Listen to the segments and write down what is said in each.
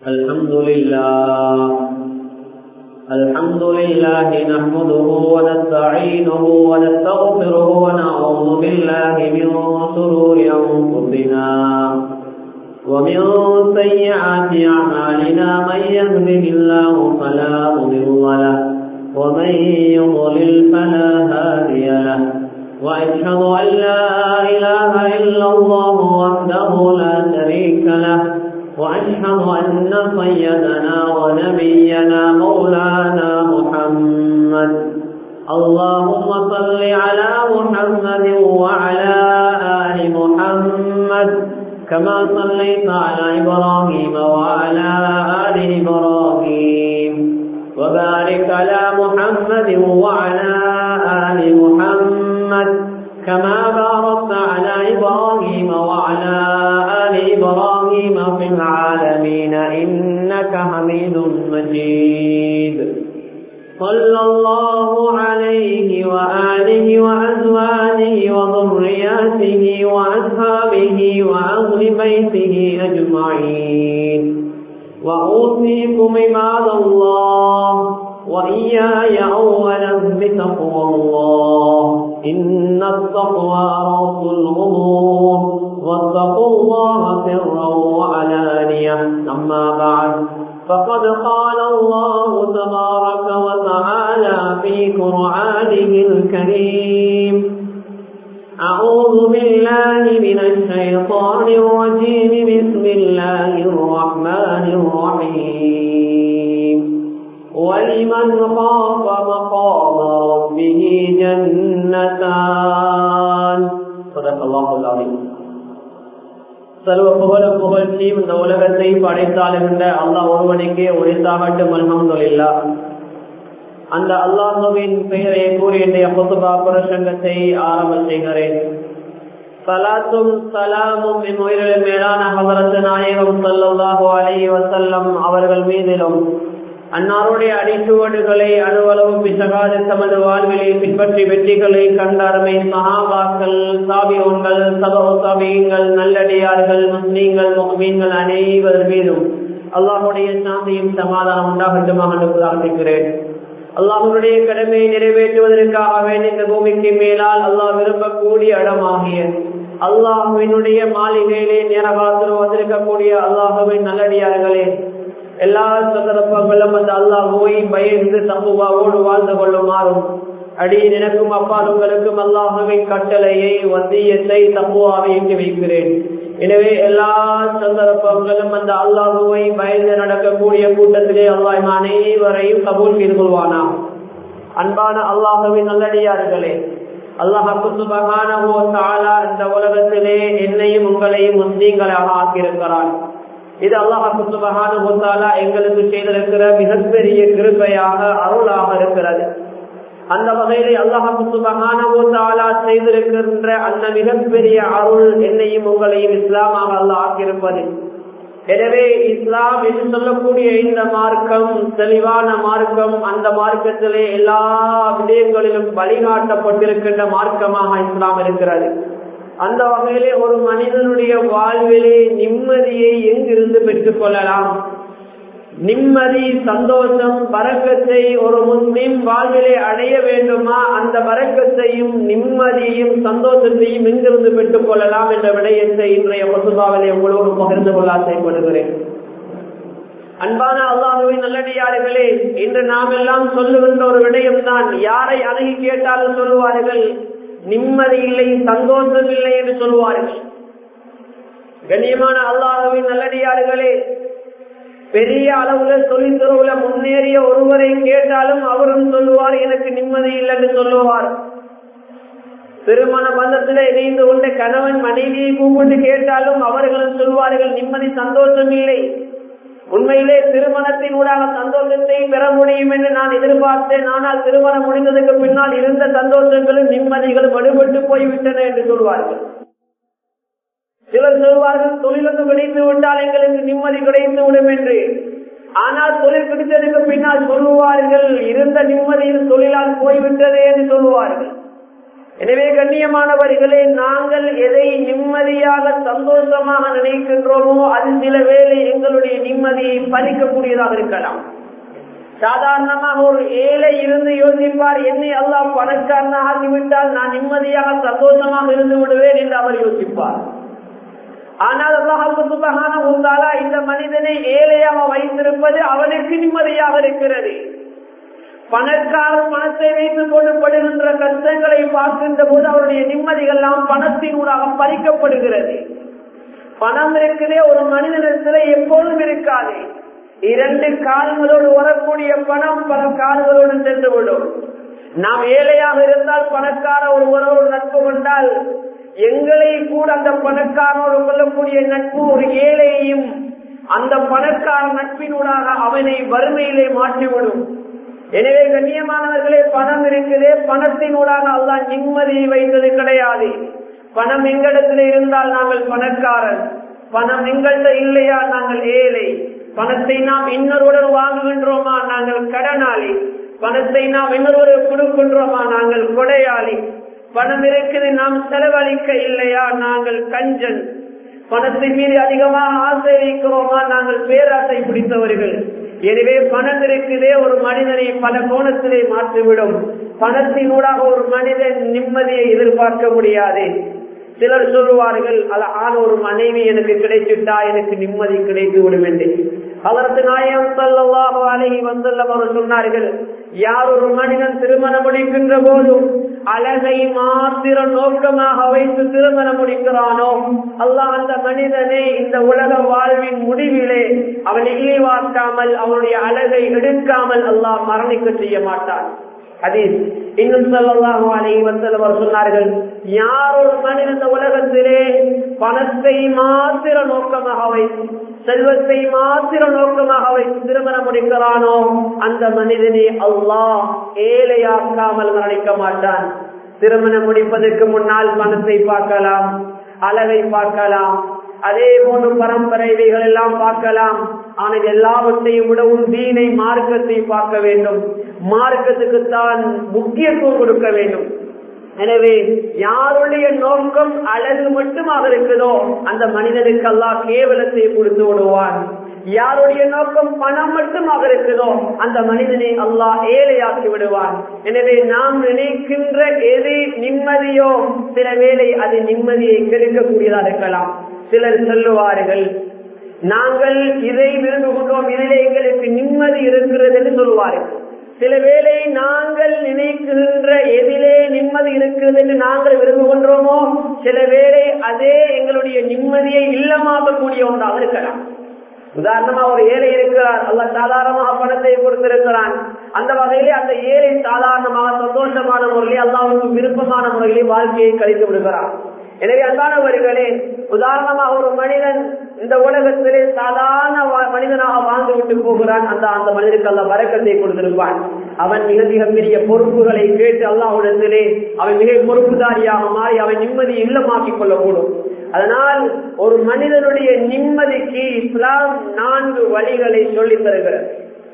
الحمد لله الحمد لله نحمده ونستعينه ونستغفره ونعوذ بالله من شرور أنفسنا ومن سيئات أعمالنا من يهده الله فلا مضل له ومن يضلل فلا هادي له وأشهد أن لا إله إلا الله وحده لا شريك له وأشهد أن سيدنا ونبينا مولانا محمد اللهم صل على محمد وعلى آل محمد كما صليت على إبراهيم وعلى آل إبراهيم وبارك على محمد وعلى آل محمد كما باركت على إبراهيم وعلى آل إبراهيم في العالمين إنك حميد مجيد صلى الله عليه وآله وأزواجه وذرياته وأصحابه وأهل بيته أجمعين وأوصيكم عباد الله وإياي أولا بتقوى الله إن التقوى رأس الغمور واتقوا الله سرا وعلانية أما بعد فقد قال الله تبارك وتعالى في قرآنه الكريم أعوذ بالله من الشيطان الرجيم بسم الله الرحمن الرحيم ولمن خاف مقام ربه جنتان صدق الله العظيم சர்வ புகழும் புகழ்ச்சியும் இந்த உலகத்தை படைத்தாளுகின்ற அல்லாஹ் ஒருவனுக்கே உரைத்தாகட்டும் அல்ஹம்துலில்லா அந்த அல்லாஹுவின் பெயரை கூறி இன்றைய புத்துபா பிரசங்கத்தை ஆரம்பம் செய்கிறேன் சலாத்தும் சலாமும் என் உயிரில் மேலான ஹசரத்து நாயகம் சல்லாஹூ அலி வசல்லம் அவர்கள் மீதிலும் அன்னாருடைய அடிச்சுவடுகளை அணுவளவும் பிசகாது தமது வாழ்விலை பின்பற்றி வெற்றிகளை கண்டாரமை மகாபாக்கள் சாபியோன்கள் சபோ சாபியங்கள் நல்லடியார்கள் முஸ்லீம்கள் முகமீன்கள் அனைவர் மீதும் அல்லாஹுடைய சாந்தியும் சமாதானம் உண்டாகட்டுமாக என்று பிரார்த்திக்கிறேன் அல்லாஹனுடைய கடமையை நிறைவேற்றுவதற்காக வேண்டி இந்த பூமிக்கு மேலால் அல்லாஹ் விரும்பக்கூடிய இடமாகிய அல்லாஹுவினுடைய மாளிகையிலே நேரகாத்திரம் வந்திருக்கக்கூடிய அல்லாஹுவின் நல்லடியார்களே எல்லா சந்தர்ப்பங்களும் அந்த அல்லாஹுவை பயந்து தப்புவாவோடு வாழ்ந்து கொள்ளுமாறும் அடி எனக்கும் அப்பால் உங்களுக்கும் அல்லாஹுவின் கட்டளையை வந்தியத்தை தப்புவாவை எட்டி வைக்கிறேன் எனவே எல்லா சந்தர்ப்பங்களும் அந்த அல்லாஹுவை பயந்து நடக்கக்கூடிய கூட்டத்திலே அல்லாஹ் அனைவரையும் கபூல் செய்து கொள்வானா அன்பான அல்லாஹுவின் நல்லடியார்களே அல்லாஹால இந்த உலகத்திலே என்னையும் உங்களையும் முஸ்லீம்களாக ஆக்கியிருக்கிறான் இது அல்லாஹால எங்களுக்கு செய்திருக்கிற மிகப்பெரிய கிருப்பையாக அருளாக இருக்கிறது அந்த வகையிலே அல்லாஹால செய்திருக்கின்ற அந்த மிகப்பெரிய அருள் என்னையும் உங்களையும் இஸ்லாமாக அல்லாஹ் ஆக்கியிருப்பது எனவே இஸ்லாம் என்று சொல்லக்கூடிய இந்த மார்க்கம் தெளிவான மார்க்கம் அந்த மார்க்கத்திலே எல்லா விடயங்களிலும் வழிகாட்டப்பட்டிருக்கின்ற மார்க்கமாக இஸ்லாம் இருக்கிறது அந்த வகையிலே ஒரு மனிதனுடைய வாழ்விலே நிம்மதியை எங்கிருந்து பெற்றுக் கொள்ளலாம் நிம்மதி சந்தோஷம் வரக்கத்தை ஒரு முஸ்லிம் வாழ்விலே அடைய வேண்டுமா அந்த வரக்கத்தையும் நிம்மதியும் சந்தோஷத்தையும் எங்கிருந்து பெற்றுக் கொள்ளலாம் என்ற விடயத்தை இன்றைய மசுபாவிலே உங்களோடு பகிர்ந்து கொள்ள ஆசைப்படுகிறேன் அன்பான அல்லாஹுவின் நல்லடியார்களே இன்று நாம் எல்லாம் சொல்லுகின்ற ஒரு விடயம்தான் யாரை அணுகி கேட்டாலும் சொல்லுவார்கள் நிம்மதி இல்லை சந்தோஷம் இல்லை என்று சொல்லுவார்கள் கண்ணியமான அல்லாஹுவின் நல்லடியார்களே பெரிய அளவுல தொழில்துறவுல முன்னேறிய ஒருவரை கேட்டாலும் அவரும் சொல்லுவார் எனக்கு நிம்மதி இல்லை என்று சொல்லுவார் திருமண பந்தத்தில் இணைந்து கொண்ட கணவன் மனைவியை கூப்பிட்டு கேட்டாலும் அவர்களும் சொல்வார்கள் நிம்மதி சந்தோஷம் இல்லை உண்மையிலே திருமணத்தின் ஊடாக சந்தோஷத்தை பெற முடியும் என்று நான் எதிர்பார்த்தேன் ஆனால் திருமணம் முடிந்ததுக்கு பின்னால் இருந்த சந்தோஷங்களும் நிம்மதிகளும் வலுப்பட்டு போய்விட்டன என்று சொல்வார்கள் சிலர் சொல்வார்கள் தொழிலுக்கு கிடைத்து விட்டால் எங்களுக்கு நிம்மதி கிடைத்து விடும் என்று ஆனால் தொழில் கிடைத்ததுக்கு பின்னால் சொல்லுவார்கள் இருந்த நிம்மதியில் தொழிலால் போய்விட்டதே என்று சொல்லுவார்கள் எனவே கண்ணியமானவர்களே நாங்கள் எதை நிம்மதியாக சந்தோஷமாக நினைக்கின்றோமோ அது சில வேளை எங்களுடைய நிம்மதியை பறிக்கக்கூடியதாக இருக்கலாம் சாதாரணமாக ஒரு ஏழை இருந்து யோசிப்பார் என்னை அல்லாஹ் பணக்காரனாக ஆகிவிட்டால் நான் நிம்மதியாக சந்தோஷமாக இருந்து விடுவேன் என்று அவர் யோசிப்பார் ஆனால் அல்லாஹால உண்டாலா இந்த மனிதனை ஏழையாக வைத்திருப்பது அவனுக்கு நிம்மதியாக இருக்கிறது பணக்காரர் பணத்தை வைத்துக் கொண்டு படுகின்ற கஷ்டங்களை பார்க்கின்ற போது அவருடைய நிம்மதிகள் எல்லாம் பணத்தினூடாக பறிக்கப்படுகிறது பணம் இருக்கிறே ஒரு மனிதனிடத்துல எப்போதும் இருக்காது இரண்டு கால்களோடு வரக்கூடிய பணம் பல கால்களோடு சென்று விடும் நாம் ஏழையாக இருந்தால் பணக்கார ஒருவரோடு நட்பு கொண்டால் எங்களை கூட அந்த பணக்காரனோடு கொள்ளக்கூடிய நட்பு ஒரு ஏழையையும் அந்த பணக்கார நட்பினூடாக அவனை வறுமையிலே மாற்றிவிடும் எனவே கண்ணியமானவர்களே பணம் இருக்குதே பணத்தினூடாக அல்லா நிம்மதியை வைத்தது கிடையாது பணம் எங்களிடத்தில் இருந்தால் நாங்கள் பணக்காரன் பணம் எங்கள்கிட்ட இல்லையா நாங்கள் ஏழை பணத்தை நாம் இன்னொருடன் வாங்குகின்றோமா நாங்கள் கடனாளி பணத்தை நாம் இன்னொரு கொடுக்கின்றோமா நாங்கள் கொடையாளி பணம் இருக்குது நாம் செலவழிக்க இல்லையா நாங்கள் கஞ்சன் பணத்தின் மீது அதிகமாக ஆசை வைக்கிறோமா நாங்கள் பேராசை பிடித்தவர்கள் எனவே பணம் இருக்குதே ஒரு மனிதனை பல கோணத்திலே மாற்றிவிடும் பணத்தினூடாக ஒரு மனிதன் நிம்மதியை எதிர்பார்க்க முடியாது சிலர் சொல்லுவார்கள் அழகான ஒரு மனைவி எனக்கு கிடைச்சிட்டா எனக்கு நிம்மதி கிடைத்து விடும் என்று அதற்கு நாயம் சல்லாஹு அலஹி வந்துள்ளம் அவர் சொன்னார்கள் யார் ஒரு மனிதன் திருமணம் முடிக்கின்ற போதும் அழகை மாத்திர நோக்கமாக வைத்து திருமணம் முடிக்கிறானோ அல்லாஹ் அந்த மனிதனை இந்த உலக வாழ்வின் முடிவிலே அவனை இழிவாக்காமல் அவனுடைய அழகை எடுக்காமல் அல்லாஹ் மரணிக்க செய்ய மாட்டான் ஹதீஸ் இன்னும் சொல்லலாம் அலைஹி வஸல்லம் சொன்னார்கள் யார் ஒரு மனிதன் இந்த உலகத்திலே பணத்தை மாத்திர நோக்கமாக வைத்து செல்வத்தை மாத்திர நோக்கமாக வைத்து திருமணம் முடிக்கிறானோ அந்த மனிதனை அல்லாஹ் ஏழையாக்காமல் மரணிக்க மாட்டான் திருமணம் முடிப்பதற்கு முன்னால் பணத்தை பார்க்கலாம் அழகை பார்க்கலாம் அதே போன்று பரம்பரைகள் எல்லாம் பார்க்கலாம் ஆனால் எல்லாவற்றையும் விடவும் தீனை மார்க்கத்தை பார்க்க வேண்டும் மார்க்கத்துக்கு தான் முக்கியத்துவம் கொடுக்க வேண்டும் எனவே யாருடைய நோக்கம் அழகு மட்டுமாக இருக்குதோ அந்த மனிதனுக்கு எல்லாம் கேவலத்தை கொடுத்து விடுவான் யாருடைய நோக்கம் பணம் மட்டுமாக இருக்குதோ அந்த மனிதனை அல்லாஹ் ஏழையாக்கி விடுவான் எனவே நாம் நினைக்கின்ற எது நிம்மதியோ சில வேளை அது நிம்மதியை கெடுக்கக்கூடியதாக இருக்கலாம் சிலர் சொல்லுவார்கள் நாங்கள் இதை விரும்புகின்றோம் இதிலே எங்களுக்கு நிம்மதி இருக்கிறது என்று சொல்லுவார்கள் சில வேளை நாங்கள் நினைக்கின்ற எதிலே நிம்மதி இருக்கிறது என்று நாங்கள் விரும்புகின்றோமோ சில வேளை அதே எங்களுடைய நிம்மதியை இல்லமாக்கக்கூடிய ஒன்றாக இருக்கலாம் உதாரணமா ஒரு ஏழை இருக்கிறார் அல்ல சாதாரணமாக பணத்தை கொடுத்திருக்கிறான் அந்த வகையிலே அந்த ஏழை சாதாரணமாக சந்தோஷமான முறையிலே அல்லாவுக்கு விருப்பமான முறையிலே வாழ்க்கையை கழித்து விடுகிறார் எனவே அன்பானவர்களே உதாரணமாக ஒரு மனிதன் இந்த உலகத்திலே சாதாரண மனிதனாக வாழ்ந்து விட்டு போகிறான் அந்த அந்த மனிதனுக்கு அல்ல வரக்கத்தை கொடுத்திருப்பான் அவன் மிக மிக பெரிய பொறுப்புகளை கேட்டு அல்லாஹுடத்திலே அவன் மிக பொறுப்புதாரியாக மாறி அவன் நிம்மதி இல்லமாக்கிக் கொள்ளக்கூடும் அதனால் ஒரு மனிதனுடைய நிம்மதிக்கு இஸ்லாம் நான்கு வழிகளை சொல்லித் தருகிறது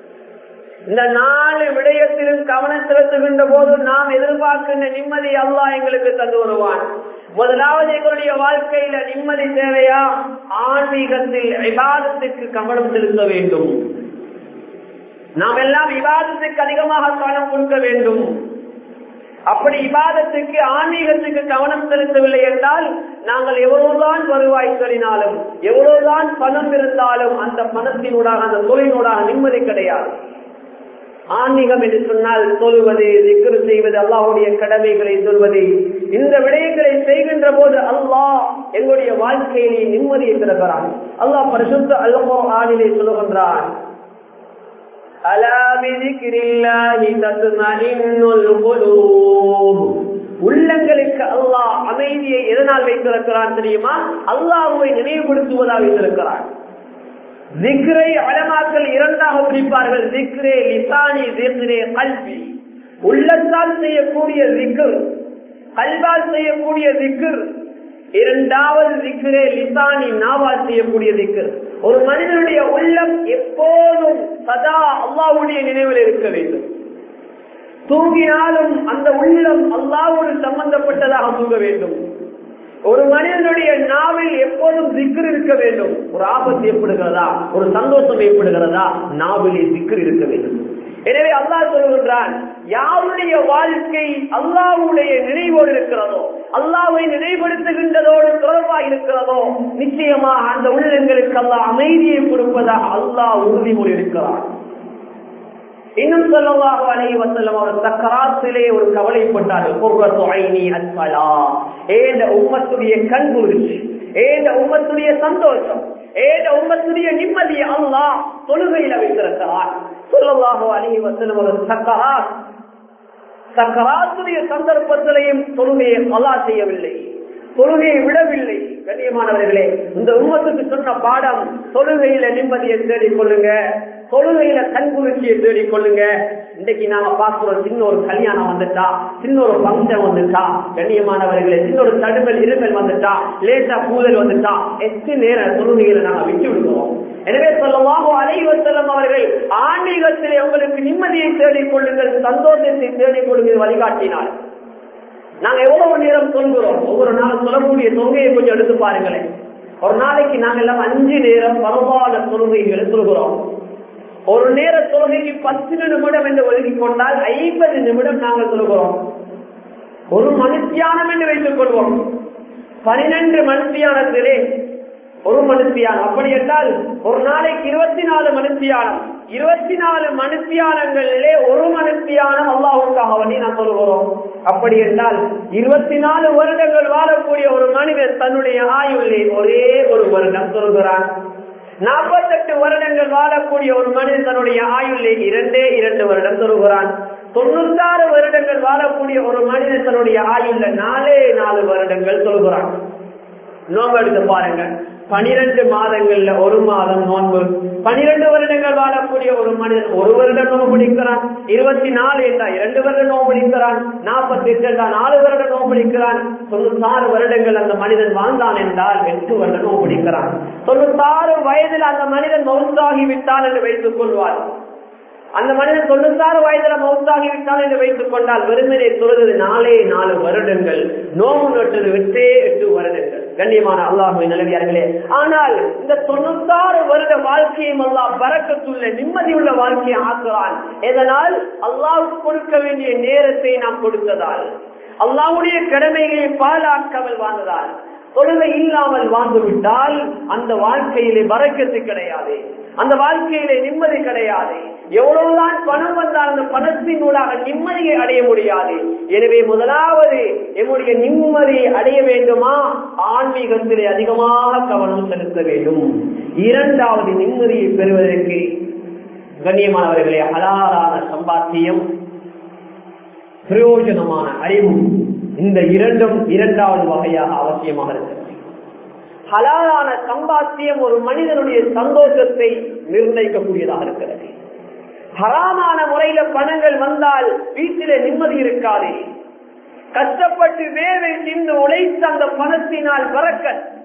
இந்த நாலு விடயத்திலும் கவனம் செலுத்துகின்ற போது நாம் எதிர்பார்க்கின்ற நிம்மதி அல்லா எங்களுக்கு தந்து வருவான் முதலாவது எங்களுடைய வாழ்க்கையில நிம்மதி தேவையா ஆன்மீகத்தில் விவாதத்துக்கு கவனம் செலுத்த வேண்டும் நாம் எல்லாம் விவாதத்துக்கு அதிகமாக கவனம் கொடுக்க வேண்டும் அப்படி இபாதத்துக்கு ஆன்மீகத்துக்கு கவனம் செலுத்தவில்லை என்றால் நாங்கள் எவ்வளவுதான் வருவாய் சொல்லினாலும் எவ்வளவுதான் பணம் இருந்தாலும் அந்த பணத்தினூடாக அந்த தொழிலூடாக நிம்மதி கிடையாது ஆன்மீகம் என்று சொன்னால் சொல்வது திக்ரு செய்வது அல்லாஹுடைய கடமைகளை சொல்வது இந்த விடயங்களை செய்கின்ற போது அல்லாஹ் எங்களுடைய வாழ்க்கையிலே நிம்மதியை பெறுகிறான் அல்லாஹ் பரிசுத்த அல்லமோ ஆணிலே சொல்லுகின்றான் உள்ளங்களுக்கு அல்லாஹ் அமைதியை எதனால் வைத்திருக்கிறான் தெரியுமா அல்லாஹுவை நினைவுபடுத்துவதாக வைத்திருக்கிறான் திக்ரை அலமாக்கள் இரண்டாக பிரிப்பார்கள் திக்ரே லிசானி திக்ரே கல்வி உள்ளத்தால் செய்யக்கூடிய திக்ர் கல்வால் செய்யக்கூடிய திக்ர் இரண்டாவது திக்ரே லிசானி நாவால் செய்யக்கூடிய திக்ர் ஒரு மனிதனுடைய உள்ளம் எப்போதும் சதா அல்லாவுடைய நினைவில் இருக்க வேண்டும் தூங்கினாலும் அந்த உள்ளம் அல்லாவோடு சம்பந்தப்பட்டதாக தூங்க வேண்டும் ஒரு மனிதனுடைய நாவில் எப்போதும் திக்ர் இருக்க வேண்டும் ஒரு ஆபத்து ஏற்படுகிறதா ஒரு சந்தோஷம் ஏற்படுகிறதா நாவிலே திக்ர் இருக்க வேண்டும் எனவே அல்லாஹ் சொல்கின்றான் யாருடைய வாழ்க்கை அல்லாவுடைய நினைவோடு இருக்கிறதோ அல்லாவை நினைவுபடுத்துகின்றதோடு தொடர்பாக இருக்கிறதோ நிச்சயமாக அந்த உள்ளங்களுக்கு அல்லாஹ் அமைதியை கொடுப்பதாக அல்லாஹ் உறுதிமொழி இருக்கிறான் இன்னும் சொல்லவாக அலைஹி வஸல்லம் அவர் சக்கராத்திலே ஒரு கவலைப்பட்டார்கள் குர்ரத்து ஐனி அஸ்ஸலா ஏந்த உம்மத்துடைய கண் குளிர்ச்சி ஏந்த உம்மத்துடைய சந்தோஷம் ஏந்த உம்மத்துடைய நிம்மதியை அல்லாஹ் தொழுகையில வைத்திருக்கிறார் சொல்லவாக அலைஹி வஸல்லம் அவர் சக்கராத் சக்கராத்துடைய சந்தர்ப்பத்திலையும் தொழுகையை அல்லாஹ் செய்யவில்லை தொழுகையை விடவில்லை கண்ணியமானவர்களே இந்த உம்மத்துக்கு சொன்ன பாடம் தொழுகையில நிம்மதியை தேடிக் கொள்ளுங்க தொழுகையில கண்குளிர்ச்சியை தேடிக் கொள்ளுங்க இன்னைக்கு நாம பார்க்கிறோம் சின்ன ஒரு கல்யாணம் வந்துட்டா சின்ன ஒரு பங்கன் வந்துட்டா கண்ணியமானவர்களே சின்ன ஒரு தடுமல் இருமல் வந்துட்டா லேசா பூதல் வந்துட்டா எட்டு நேரம் தொழுகையில நாங்க விட்டு விடுவோம் எனவே சொல்லமாக அலைவசல்லம் அவர்கள் ஆன்மீகத்திலே உங்களுக்கு நிம்மதியை தேடிக் கொள்ளுங்கள் சந்தோஷத்தை தேடிக் கொள்ளுங்கள் வழிகாட்டினார் நாங்க எவ்வளவு நேரம் சொல்கிறோம் ஒவ்வொரு நாளும் சொல்லக்கூடிய தொழுகையை கொஞ்சம் எடுத்து பாருங்களேன் ஒரு நாளைக்கு நாங்க எல்லாம் அஞ்சு நேரம் பரவாயில்ல தொழுகைகளை சொல்கிறோம் ஒரு நேர தொழுகைக்கு பத்து நிமிடம் என்று ஒதுக்கி கொண்டால் ஐம்பது நிமிடம் நாங்கள் சொல்கிறோம் ஒரு மனுத்தியானம் என்று வைத்துக் கொள்வோம் பனிரெண்டு மனுத்தியானத்திலே ஒரு மனுத்தியானம் அப்படி என்றால் ஒரு நாளைக்கு இருபத்தி நாலு மனுத்தியானம் இருபத்தி நாலு மனுத்தியானங்களிலே ஒரு மனுத்தியானம் அல்லாவுக்காக வேண்டி நான் சொல்கிறோம் அப்படி என்றால் இருபத்தி நாலு வருடங்கள் வாழக்கூடிய ஒரு மனிதன் தன்னுடைய ஆயுளே ஒரே ஒரு வருடம் சொல்கிறான் நாற்பத்தெட்டு வருடங்கள் வாழக்கூடிய ஒரு மனிதன் தன்னுடைய ஆயுளே இரண்டே இரண்டு வருடம் சொல்கிறான் தொண்ணூத்தாறு வருடங்கள் வாழக்கூடிய ஒரு மனிதன் தன்னுடைய ஆயுள்ல நாலே நாலு வருடங்கள் சொல்கிறான் நோம்பு எடுத்து பாருங்க பனிரெண்டு மாதங்கள்ல ஒரு மாதம் நோன்பு பனிரெண்டு வருடங்கள் வாழக்கூடிய ஒரு மனிதன் ஒரு வருடம் நோம்பு பிடிக்கிறான் இருபத்தி நாலு என்றா இரண்டு வருடம் நோம்பு பிடிக்கிறான் நாற்பத்தி எட்டு என்றா நாலு வருடம் நோம்பு பிடிக்கிறான் தொண்ணூத்தாறு வருடங்கள் அந்த மனிதன் வாழ்ந்தான் என்றால் எட்டு வருடம் நோம்பு பிடிக்கிறான் தொண்ணூத்தாறு வயதில் அந்த மனிதன் மௌத்தாகி விட்டான் என்று வைத்துக் கொள்வார் அந்த மனிதன் தொண்ணூத்தாறு வயதுல மௌத்தாகி விட்டால் என்று வைத்துக் கொண்டால் வெறுமனே சொல்றது நாலே நாலு வருடங்கள் நோம்பு நட்டது விட்டே எட்டு வருடங்கள் கண்ணியமான அல்லாஹுவை நிலவியார்களே ஆனால் இந்த தொண்ணூத்தாறு வருட வாழ்க்கையும் அல்லாஹ் பறக்கத்துள்ள நிம்மதியுள்ள வாழ்க்கையை ஆக்குறான் எதனால் அல்லாவுக்கு கொடுக்க வேண்டிய நேரத்தை நாம் கொடுத்ததால் அல்லாவுடைய கடமைகளை பாலாக்காமல் வாழ்ந்ததால் தொழுகை இல்லாமல் வாழ்ந்து விட்டால் அந்த வாழ்க்கையிலே வரக்கத்து கிடையாது அந்த வாழ்க்கையிலே நிம்மதி கிடையாது எவ்வளவுதான் பணம் வந்தால் அந்த பணத்தினூடாக நிம்மதியை அடைய முடியாது எனவே முதலாவது எம்முடைய நிம்மதியை அடைய வேண்டுமா ஆன்மீகத்திலே அதிகமாக கவனம் செலுத்த வேண்டும் இரண்டாவது நிம்மதியை பெறுவதற்கு கண்ணியமானவர்களே ஹலாலான சம்பாத்தியம் பிரயோஜனமான அறிவு இந்த இரண்டும் இரண்டாவது வகையாக அவசியமாக இருக்கிறது ஹலாலான சம்பாத்தியம் ஒரு மனிதனுடைய சந்தோஷத்தை நிர்ணயிக்கக்கூடியதாக இருக்கிறது ஹராமான முறையில பணங்கள் வந்தால் வீட்டிலே நிம்மதி இருக்காது கஷ்டப்பட்டு வேலை சிந்து உழைத்த அந்த பணத்தினால் பறக்க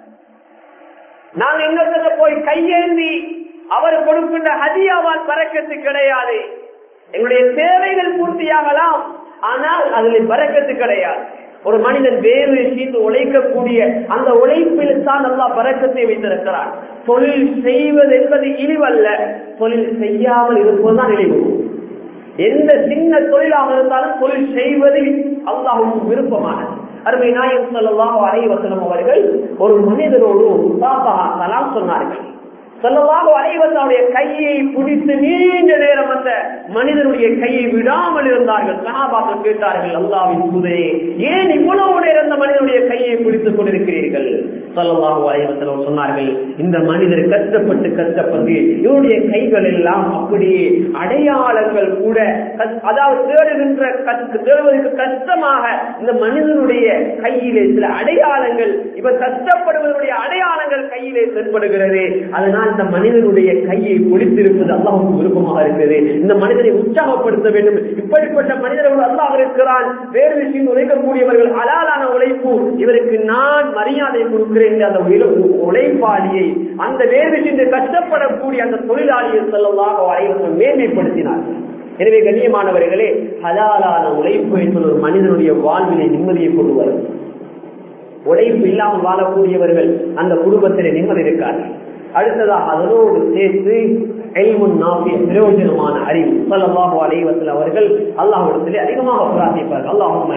நான் இன்னொருத்த போய் கையேந்தி அவர் கொடுக்கின்ற ஹதியாவால் பறக்கத்து கிடையாது எங்களுடைய தேவைகள் பூர்த்தியாகலாம் ஆனால் அதில் பறக்கத்து கிடையாது ஒரு மனிதன் வேறு சீந்து உழைக்கக்கூடிய அந்த உழைப்பில் தான் நல்லா பறக்கத்தை வைத்திருக்கிறான் தொழில் செய்வது என்பது இழிவல்ல தொழில் செய்யாமல் இருப்பதுதான் இழிவு எந்த சின்ன தொழிலாக இருந்தாலும் தொழில் செய்வது அல்லாஹுக்கு விருப்பமானது அருமை நாயகம் சொல்லலாம் அனைவசனம் அவர்கள் ஒரு மனிதரோடு சலாம் சொன்னார்கள் சொல்லலாம் அனைவசனுடைய கையை பிடித்து நீண்ட நேரம் அந்த மனிதனுடைய கையை விடாமல் இருந்தார்கள் சகாபாக்கள் கேட்டார்கள் அல்லாவின் சுதே ஏன் இவ்வளவு நேரம் அந்த மனிதனுடைய கையை பிடித்துக் கொண்டிருக்கிறீர்கள் சொல்லலாம் அனைவசனம் சொன்னார்கள் இந்த மனிதர் கஷ்டப்பட்டு கஷ்டப்பட்டு இவருடைய கைகள் எல்லாம் அப்படியே அடையாளங்கள் கூட அதாவது தேடுகின்ற தேடுவதற்கு கஷ்டமாக இந்த மனிதனுடைய கையிலே சில அடையாளங்கள் இவர் கஷ்டப்படுவதனுடைய அடையாளங்கள் கையிலே தென்படுகிறது அதனால் இந்த மனிதனுடைய கையை பிடித்திருப்பது அல்லாவுக்கு விருப்பமாக இருக்கிறது இந்த மனிதனை உற்சாகப்படுத்த வேண்டும் இப்படிப்பட்ட மனிதர்கள் அல்லாஹ் இருக்கிறான் வேறு விஷயம் உழைக்கக்கூடியவர்கள் அலாலான உழைப்பு இவருக்கு நான் மரியாதை கொடுக்கிறேன் அந்த உழைப்பாளியை அந்த வேறு விஷயத்தை கஷ்டப்படக்கூடிய அந்த தொழிலாளியை செல்லமாக அனைவரும் மேன்மைப்படுத்தினார் எனவே கண்ணியமானவர்களே ஹலாலான உழைப்பு என்பது ஒரு மனிதனுடைய வாழ்விலே நிம்மதியை கொண்டு வரும் உழைப்பு இல்லாமல் வாழக்கூடியவர்கள் அந்த குடும்பத்திலே நிம்மதி இருக்காது அடுத்ததாக அதனோடு சேர்த்து பிரயோஜனமான அறிவு சொல்லலாஹு அலைவசல் அவர்கள் அல்லாஹிடத்திலே அதிகமாக பிரார்த்திப்பார்கள் அல்லாஹும்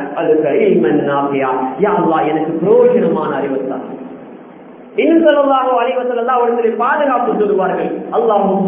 எனக்கு பிரயோஜனமான அறிவு தான் இன்னும் சொல்லலாக அலைவசல் அல்லா அவர்களை பாதுகாப்பு சொல்லுவார்கள் அல்லாஹும்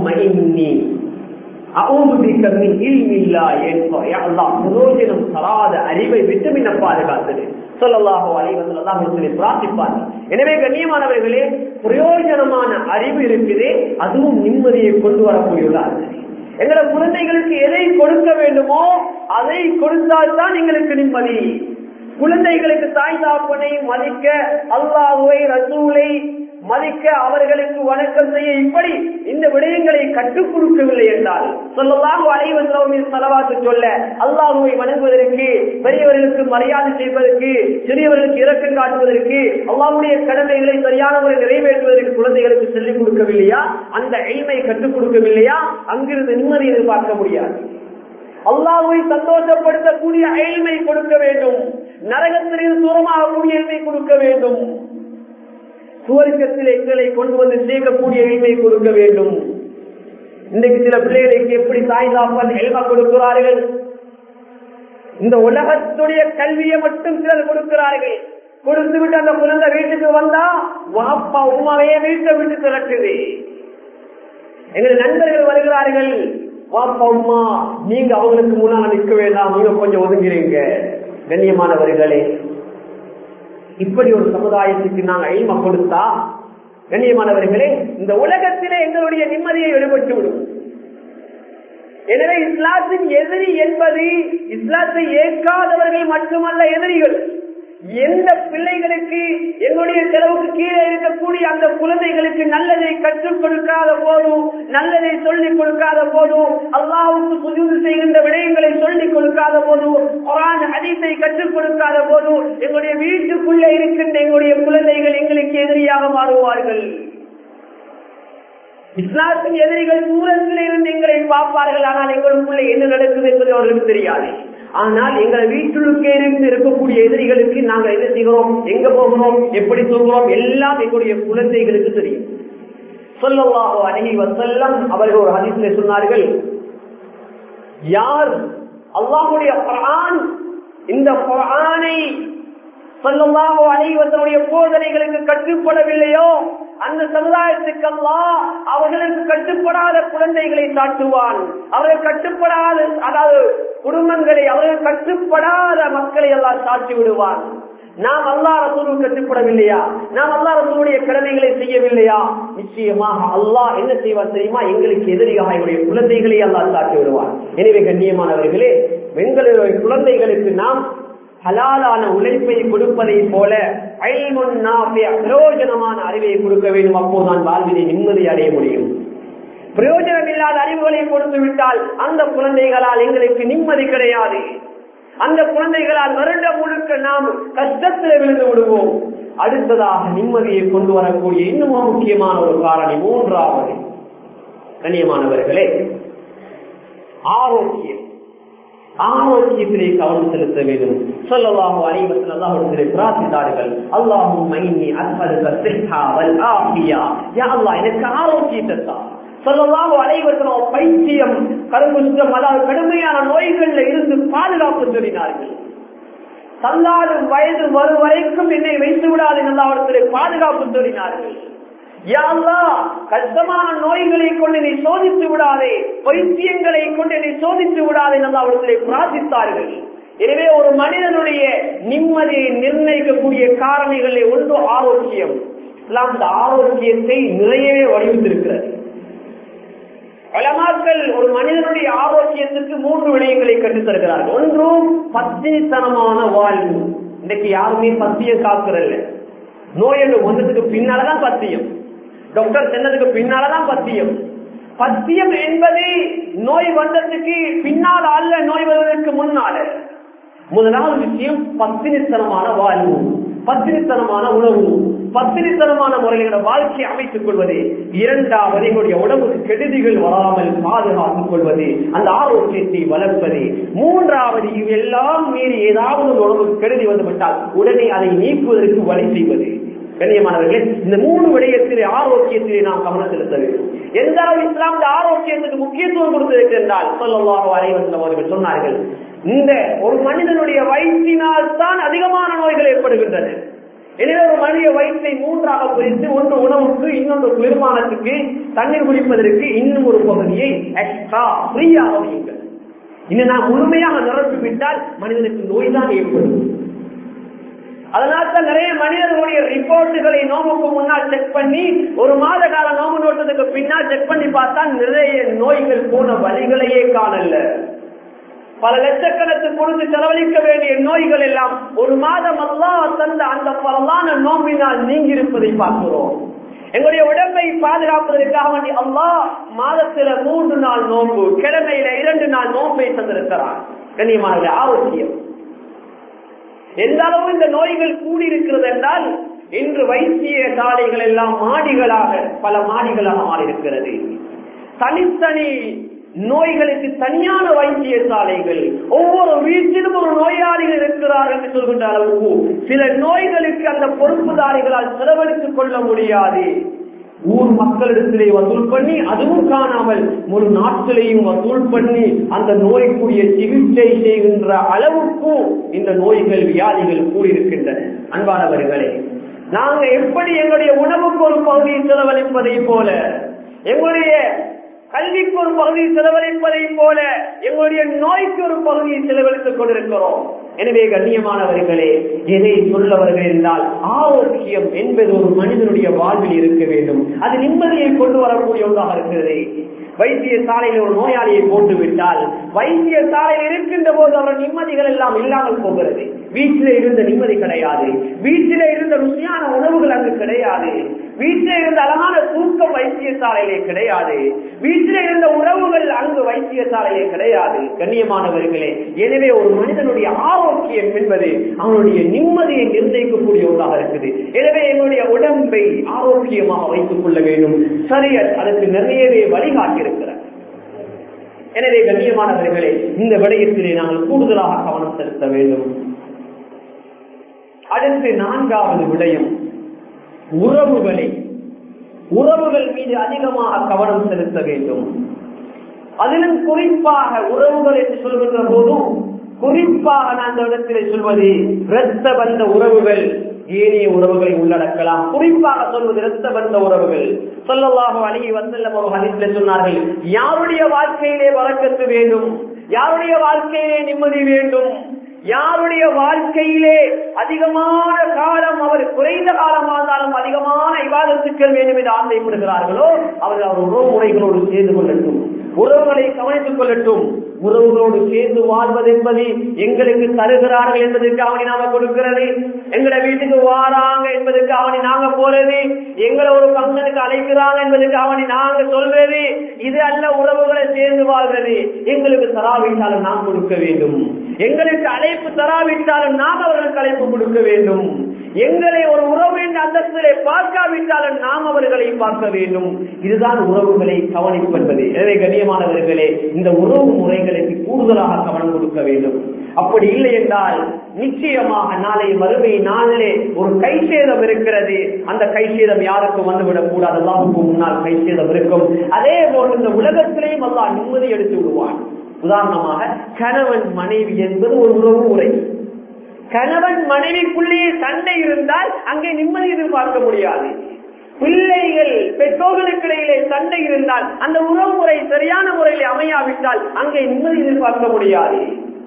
பிரயோஜனம் தராத அறிவை விட்டு மின்ன பாதுகாத்தது சொல்லலாக அலைவசல் பிரார்த்திப்பார் எனவே கண்ணியமானவர்களே பிரயோஜனமான அறிவு இருக்குது அதுவும் நிம்மதியை கொண்டு வரக்கூடியதாக எங்களோட குழந்தைகளுக்கு எதை கொடுக்க வேண்டுமோ அதை கொடுத்தால்தான் எங்களுக்கு நிம்மதி குழந்தைகளுக்கு தாய் தாப்பனை மதிக்க அல்லாஹுவை ரசூலை மதிக்க அவர்களுக்கு வணக்கம் செய்ய இப்படி இந்த விடயங்களை கற்றுக் கொடுக்கவில்லை என்றால் சொல்லலாம் அனைவரும் செலவாத்து சொல்ல அல்லாஹுவை வணங்குவதற்கு பெரியவர்களுக்கு மரியாதை செய்வதற்கு சிறியவர்களுக்கு இறக்கம் காட்டுவதற்கு அல்லாவுடைய கடமைகளை சரியான முறை நிறைவேற்றுவதற்கு குழந்தைகளுக்கு சொல்லிக் கொடுக்கவில்லையா அந்த எளிமை கற்றுக் கொடுக்கவில்லையா அங்கிருந்து நிம்மதி எதிர்பார்க்க முடியாது அல்லாஹுவை சந்தோஷப்படுத்தக்கூடிய எளிமை கொடுக்க வேண்டும் நரகத்திலிருந்து தூரமாகக்கூடிய எளிமை கொடுக்க வேண்டும் சுவர்க்கத்தில் எங்களை கொண்டு வந்து சேர்க்கக்கூடிய எளிமை கொடுக்க வேண்டும் இன்றைக்கு சில பிள்ளைகளுக்கு எப்படி தாய் தாப்பன் எல்மா கொடுக்கிறார்கள் இந்த உலகத்துடைய கல்வியை மட்டும் சிலர் கொடுக்கிறார்கள் கொடுத்து விட்டு அந்த குழந்தை வீட்டுக்கு வந்தா வாப்பா உமாவையே வீட்டை விட்டு திரட்டுது எங்கள் நண்பர்கள் வருகிறார்கள் வாப்பா உமா நீங்க அவங்களுக்கு முன்னால நிற்க வேண்டாம் நீங்க கொஞ்சம் ஒதுங்கிறீங்க கண்ணியமானவர்களே இப்படி ஒரு சமுதாயத்துக்கு நாங்கள் ஐம கொடுத்தா கண்ணியமானவர்களே இந்த உலகத்திலே எங்களுடைய நிம்மதியை வெளிப்பட்டு விடும் எனவே இஸ்லாத்தின் எதிரி என்பது இஸ்லாத்தை ஏற்காதவர்கள் மட்டுமல்ல எதிரிகள் எந்த பிள்ளைகளுக்கு எங்களுடைய செலவுக்கு கீழே இருக்கக்கூடிய அந்த குழந்தைகளுக்கு நல்லதை கற்றுக் கொடுக்காத போதும் நல்லதை சொல்லிக் கொடுக்காத போதும் அல்லாவுக்கு சுஜூது செய்கின்ற விடயங்களை சொல்லிக் கொடுக்காத போதும் குரான் ஹதீஸை கற்றுக் கொடுக்காத போதும் எங்களுடைய வீட்டுக்குள்ளே இருக்கின்ற எங்களுடைய குழந்தைகள் எங்களுக்கு எதிரியாக மாறுவார்கள் இஸ்லாத்தின் எதிரிகள் தூரத்தில் இருந்து எங்களை பார்ப்பார்கள் ஆனால் எங்களுக்குள்ள என்ன நடக்குது என்பது அவர்களுக்கு தெரியாது ஆனால் எங்கள் வீட்டுக்கே இருந்து இருக்கக்கூடிய எதிரிகளுக்கு நாங்கள் என்ன செய்கிறோம் எங்க போகிறோம் எப்படி சொல்கிறோம் எல்லாம் எங்களுடைய குழந்தைகளுக்கு தெரியும் சொல்லவாக அணுகி வசல்லம் அவர்கள் ஒரு அதிசய சொன்னார்கள் யார் அல்லாஹுடைய குரான் இந்த குரானை சொல்லமாக அனைவருடைய போதனைகளுக்கு கட்டுப்படவில்லையோ அந்த சமுதாயத்துக்கு அல்லா அவர்களுக்கு கட்டுப்படாத குழந்தைகளை சாட்டுவான் அவர்கள் கட்டுப்படாத அதாவது குடும்பங்களை அவர்கள் கட்டுப்படாத மக்களை எல்லாம் சாட்டி விடுவான் நாம் அல்லா ரசூலுக்கு கட்டுப்படவில்லையா நாம் அல்லா ரசூலுடைய கடமைகளை செய்யவில்லையா நிச்சயமாக அல்லாஹ் என்ன செய்வார் தெரியுமா எங்களுக்கு எதிரியாக என்னுடைய குழந்தைகளை அல்லாஹ் சாட்டி விடுவார் எனவே கண்ணியமானவர்களே எங்களுடைய குழந்தைகளுக்கு நாம் ஹலாலான உழைப்பை கொடுப்பதை போல பிரயோஜனமான அறிவை கொடுக்க வேண்டும் அப்போதுதான் வாழ்வினை நிம்மதி அடைய முடியும் பிரயோஜனம் இல்லாத அறிவுகளை கொடுத்து விட்டால் அந்த குழந்தைகளால் எங்களுக்கு நிம்மதி கிடையாது அந்த குழந்தைகளால் வருட முழுக்க நாம் கஷ்டத்தில் விழுந்து விடுவோம் அடுத்ததாக நிம்மதியை கொண்டு வரக்கூடிய இன்னும் முக்கியமான ஒரு காரணி மூன்றாவது கண்ணியமானவர்களே ஆரோக்கியம் ஆரோக்கியத்திலே கவனம் செலுத்த வேண்டும் சொல்லலாம் அனைவர்கள் அல்லாஹிடத்திலே பிரார்த்தித்தார்கள் அல்லாஹும் மைனி அஸ்மதுக சிஹா வல் ஆஃபியா யா அல்லாஹ் எனக்கு ஆரோக்கியத்தை தான் சொல்லலாம் அனைவர்களும் பைத்தியம் கருங்குஷ்டம் அதாவது கடுமையான நோய்கள்ல இருந்து பாதுகாப்பு சொல்லினார்கள் தள்ளாடும் வயது வரும் வரைக்கும் என்னை வைத்து விடாது அல்லாவிடத்திலே பாதுகாப்பு சொல்லினார்கள் கஷ்டமான நோய்களை கொண்டு நீ சோதித்து விடாதே பைத்தியங்களை கொண்டு நீ சோதித்து விடாதே நல்லா அவர்களை பிரார்த்தித்தார்கள் எனவே ஒரு மனிதனுடைய நிம்மதியை நிர்ணயிக்கக்கூடிய காரணிகளில் ஒன்று ஆரோக்கியம் இஸ்லாம் இந்த ஆரோக்கியத்தை நிறையவே வலியுறுத்திருக்கிறது பலமாக்கள் ஒரு மனிதனுடைய ஆரோக்கியத்துக்கு மூன்று விடயங்களை கற்றுத் தருகிறார்கள் ஒன்றும் பத்தினித்தனமான வாழ்வு இன்னைக்கு யாருமே பத்தியம் காக்குறதில்ல நோய் என்று வந்ததுக்கு பின்னாலதான் பத்தியம் டாக்டர் சொன்னதுக்கு பின்னாலதான் பத்தியம் பத்தியம் என்பது நோய் வந்ததுக்கு பின்னால் அல்ல நோய் வருவதற்கு முன்னால முதலாவது விஷயம் பத்தினித்தனமான வாழ்வு பத்தினித்தனமான உணவு பத்தினித்தனமான முறையில வாழ்க்கையை அமைத்துக் கொள்வது இரண்டாவது எங்களுடைய உடம்புக்கு கெடுதிகள் வராமல் பாதுகாத்துக் கொள்வது அந்த ஆரோக்கியத்தை வளர்ப்பது மூன்றாவது இவெல்லாம் மீறி ஏதாவது ஒரு உடம்புக்கு கெடுதி வந்துவிட்டால் உடனே அதை நீக்குவதற்கு வழி செய்வது கண்ணியமானவர்களே இந்த மூணு விடயத்திலே ஆரோக்கியத்திலே நாம் கவனம் செலுத்த வேண்டும் எந்த அளவு இஸ்லாம் இந்த ஆரோக்கியத்துக்கு முக்கியத்துவம் கொடுத்திருக்கின்றால் சொல்லவாக அனைவரும் அவர்கள் சொன்னார்கள் இந்த ஒரு மனிதனுடைய வயிற்றினால் தான் அதிகமான நோய்கள் ஏற்படுகின்றன எனவே ஒரு மனித வயிற்றை மூன்றாக பிரித்து ஒன்று உணவுக்கு இன்னொன்று குளிர்மானத்துக்கு தண்ணீர் குடிப்பதற்கு இன்னும் ஒரு பகுதியை எக்ஸ்ட்ரா ஃப்ரீயாக வையுங்கள் இன்னும் நான் முழுமையாக நிரப்பி விட்டால் மனிதனுக்கு நோய் தான் ஏற்படும் அதனால தான் நிறைய மனிதர்களுடைய ரிப்போர்ட்டுகளை நோம்புக்கு முன்னால் செக் பண்ணி ஒரு மாத கால நோம்பு நோட்டத்துக்கு பின்னால் செக் பண்ணி பார்த்தா நிறைய நோய்கள் போன வழிகளையே காணல பல லட்சக்கணக்கு கொடுத்து செலவழிக்க வேண்டிய நோய்கள் எல்லாம் ஒரு மாதம் அல்லா தந்த அந்த பலமான நோம்பினால் நீங்கி இருப்பதை பார்க்கிறோம் எங்களுடைய உடம்பை பாதுகாப்பதற்காக வேண்டி அல்லா மாதத்துல மூன்று நாள் நோன்பு கிழமையில இரண்டு நாள் நோன்பை தந்திருக்கிறார் கண்ணியமான ஆரோக்கியம் எந்த அளவு இந்த நோய்கள் கூடியிருக்கிறது என்றால் இன்று வைத்திய சாலைகள் எல்லாம் மாடிகளாக பல மாடிகளாக மாறியிருக்கிறது தனித்தனி நோய்களுக்கு தனியான வைத்திய சாலைகள் ஒவ்வொரு வீட்டிலும் ஒரு நோயாளிகள் இருக்கிறார் என்று சொல்கின்ற அளவுக்கு சில நோய்களுக்கு அந்த பொறுப்புதாரிகளால் செலவழித்துக் கொள்ள முடியாது ஊர் மக்களிடத்திலே வசூல் பண்ணி அதுவும் காணாமல் முழு நாட்டிலையும் வசூல் பண்ணி அந்த நோய்க்குரிய சிகிச்சை செய்கின்ற அளவுக்கும் இந்த நோய்கள் வியாதிகள் கூடியிருக்கின்றன அன்பானவர்களே நாங்க எப்படி எங்களுடைய உணவுக்கு ஒரு பகுதியை செலவழிப்பதை போல எங்களுடைய கல்விக்கு ஒரு பகுதியை செலவழிப்பதை போல எங்களுடைய நோய்க்கு ஒரு பகுதியை செலவழித்துக் கொண்டிருக்கிறோம் எனவே கண்ணியமானவர்களே எதை சொல்ல வருகிறேன் என்றால் ஆரோக்கியம் என்பது ஒரு மனிதனுடைய வாழ்வில் இருக்க வேண்டும் அது நிம்மதியை கொண்டு வரக்கூடிய ஒன்றாக இருக்கிறது வைத்திய சாலையில் ஒரு நோயாளியை போட்டு விட்டால் வைத்திய சாலையில் இருக்கின்ற போது அவர் நிம்மதிகள் எல்லாம் இல்லாமல் போகிறது வீட்டில இருந்த நிம்மதி கிடையாது வீட்டில இருந்த ருசியான உணவுகள் அங்கு கிடையாது வீட்டில இருந்த அழகான தூக்கம் வைத்தியசாலையிலே கிடையாது வீட்டில இருந்த உறவுகள் அங்கு வைத்தியசாலையிலே கிடையாது கண்ணியமானவர்களே எனவே ஒரு மனிதனுடைய ஆரோக்கியம் என்பது அவனுடைய நிம்மதியை நிர்ணயிக்கக்கூடிய ஒன்றாக இருக்குது எனவே எங்களுடைய உடம்பை ஆரோக்கியமாக வைத்துக் கொள்ள வேண்டும் சரிய அதற்கு நிறையவே வழிகாட்டியிருக்கிறார் எனவே கண்ணியமானவர்களே இந்த விடயத்திலே நாங்கள் கூடுதலாக கவனம் செலுத்த வேண்டும் அடுத்து நான்காவது விடயம் உறவுகளை உறவுகள் மீது அதிகமாக கவனம் செலுத்த வேண்டும் அதிலும் குறிப்பாக உறவுகள் என்று சொல்கின்ற போதும் குறிப்பாக நான் அந்த இடத்திலே சொல்வது இரத்த பந்த உறவுகள் ஏனைய உறவுகளை உள்ளடக்கலாம் குறிப்பாக சொல்வது இரத்த பந்த உறவுகள் சொல்லலாக அழகி வந்தல்லம் ஒரு ஹரிசில சொன்னார்கள் யாருடைய வாழ்க்கையிலே வழக்கத்து வேண்டும் யாருடைய வாழ்க்கையிலே நிம்மதி வேண்டும் யாருடைய வாழ்க்கையிலே அதிகமான காலம் அவர் குறைந்த காலமாக இருந்தாலும் அதிகமான விவாதத்துக்கள் வேண்டும் என்று ஆசைப்படுகிறார்களோ அவர்கள் அவர் உறவு முறைகளோடு சேர்ந்து கொள்ளட்டும் உறவுகளை கவனித்துக் கொள்ளட்டும் உறவுகளோடு சேர்ந்து வாழ்வது என்பது எங்களுக்கு தருகிறார்கள் என்பதற்கு அவனை நாம கொடுக்கிறது எங்களை வீட்டுக்கு வாராங்க என்பதற்கு அவனை நாங்க போறது எங்களை ஒரு பங்கனுக்கு அழைக்கிறாங்க என்பதற்கு அவனை நாங்க சொல்றது இது அல்ல உறவுகளை சேர்ந்து வாழ்றது எங்களுக்கு தராவிட்டாலும் நாம் கொடுக்க வேண்டும் எங்களுக்கு அழைப்பு தராவிட்டாலும் நாம் அவர்களுக்கு அழைப்பு கொடுக்க வேண்டும் எங்களை ஒரு உறவு என்ற அந்தஸ்திலே பார்க்காவிட்டாலும் நாம் அவர்களை பார்க்க வேண்டும் இதுதான் உறவுகளை கவனிப்பது எனவே கண்ணியமானவர்களே இந்த உறவு முறைகளுக்கு கூடுதலாக கவனம் கொடுக்க வேண்டும் அப்படி இல்லை என்றால் நிச்சயமாக நாளை மறுமை நாளிலே ஒரு கைசேதம் இருக்கிறது அந்த கைசேதம் யாருக்கும் வந்துவிடக் கூடாது அல்லாவுக்கு முன்னால் கைசேதம் இருக்கும் அதே போல் இந்த உலகத்திலேயும் அல்லா நிம்மதி எடுத்து விடுவான் உதாரணமாக கணவன் மனைவி என்பது ஒரு உறவு முறை கணவன் மனைவிக்குள்ளேயே சண்டை இருந்தால் அங்கே நிம்மதி எதிர்பார்க்க முடியாது பிள்ளைகள் பெற்றோர்களுக்கு இடையிலே சண்டை இருந்தால் அந்த உறவு முறை சரியான முறையில் அமையாவிட்டால் அங்கே நிம்மதி எதிர்பார்க்க முடியாது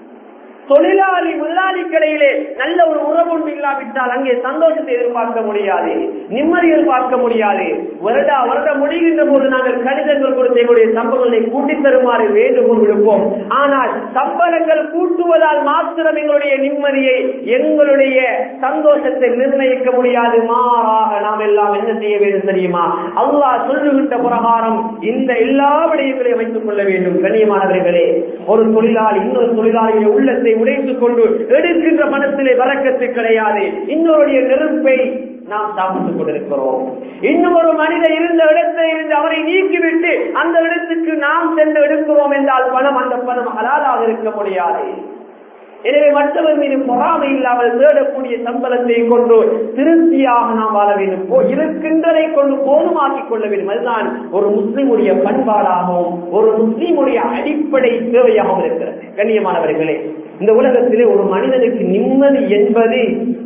தொழிலாளி முதலாளிக்கு இடையிலே நல்ல ஒரு உறவு ஒன்று இல்லாவிட்டால் அங்கே சந்தோஷத்தை எதிர்பார்க்க முடியாது நிம்மதி எதிர்பார்க்க முடியாது வருடா வருடம் முடிகின்ற போது நாங்கள் கடிதங்கள் கொடுத்து எங்களுடைய சம்பளங்களை கூட்டி தருமாறு வேண்டுகோள் விடுப்போம் ஆனால் சம்பளங்கள் கூட்டுவதால் மாத்திரம் எங்களுடைய நிம்மதியை எங்களுடைய சந்தோஷத்தை நிர்ணயிக்க முடியாது மாறாக நாம் எல்லாம் என்ன செய்ய வேண்டும் தெரியுமா அல்லாஹ் சொல்லுகின்ற பிரகாரம் இந்த எல்லா விடயங்களையும் வைத்துக் கொள்ள வேண்டும் கண்ணியமானவர்களே ஒரு தொழிலாளி இன்னொரு தொழிலாளியுடைய உள்ளத்தை உடைத்துக் கொண்டு எடுக்கின்ற பணத்திலே வரக்கத்து கிடையாது இன்னொருடைய நெருப்பை நாம் சாப்பிட்டுக் கொண்டிருக்கிறோம் இன்னும் ஒரு மனிதர் இருந்த இடத்தில் இருந்து அவரை நீக்கிவிட்டு அந்த இடத்துக்கு நாம் சென்று எடுக்கிறோம் என்றால் பணம் அந்த பணம் அலாலாக இருக்க முடியாது எனவே மற்றவர் மீது பொறாமை இல்லாமல் தேடக்கூடிய சம்பளத்தை கொண்டு திருப்தியாக நாம் வாழ வேண்டும் போ- இருக்கின்றதை கொண்டு போதுமாக்கிக் கொள்ள வேண்டும் அதுதான் ஒரு முஸ்லிமுடைய பண்பாடாகவும் ஒரு முஸ்லிமுடைய அடிப்படை தேவையாகவும் இருக்கிறது கண்ணியமானவர்களே இந்த உலகத்திலே ஒரு மனிதனுக்கு நிம்மதி என்பது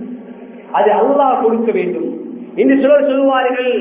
அது அல்லாஹ் கொடுக்க வேண்டும் இன்று சிலர் சொல்லுவார்கள்